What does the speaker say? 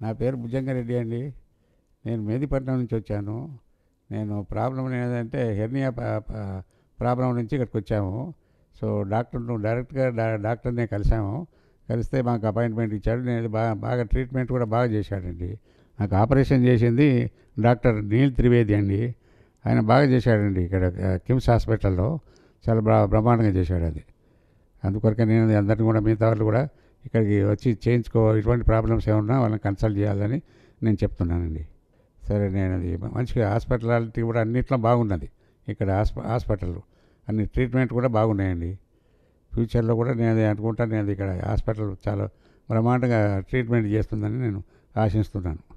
నా పేరు భుజంగారెడ్డి అండి నేను మేదిపట్నం నుంచి వచ్చాను నేను ప్రాబ్లం ఏంటంటే హెర్నియా ప- ప- ప్రాబ్లం నుంచి ఇక్కడికి వచ్చాము సో డాక్టర్ను డైరెక్ట్గా డా- డాక్టర్నే కలిసాము కలిస్తే మాకు అపాయింట్మెంట్ ఇచ్చాడు నేను బాగా బాగా ట్రీట్మెంట్ కూడా బాగా చేశాడండి నాకు ఆపరేషన్ చేసింది డాక్టర్ నీల్ త్రివేది అండి ఆయన బాగా చేశాడండి ఇక్కడ ఆ, కిమ్స్ హాస్పిటల్లో చాలా బ్ర బ్రహ్మాండంగా చేశాడు అది అందుకొరకే నేను అందరిని కూడా మిగతా వాళ్ళు కూడా ఇక్కడికి వచ్చి చేయించుకో ఇటువంటి ప్రాబ్లమ్స్ ఏమన్నా వాళ్ళని కన్సల్ట్ చేయాలని నేను చెప్తున్నానండి సరే నేను అది మంచిగా హాస్పిటాలిటీ కూడా అన్నిట్లో బాగున్నది ఇక్కడ హాస్ప హాస్పిటల్ అన్ని ట్రీట్మెంట్ కూడా బాగున్నాయండి ఫ్యూచర్లో కూడా నేను అది అనుకుంటాను నేను ఇక్కడ హాస్పిటల్ చాలా బ్రహ్మాండంగా ట్రీట్మెంట్ చేస్తుందని నేను ఆశిస్తున్నాను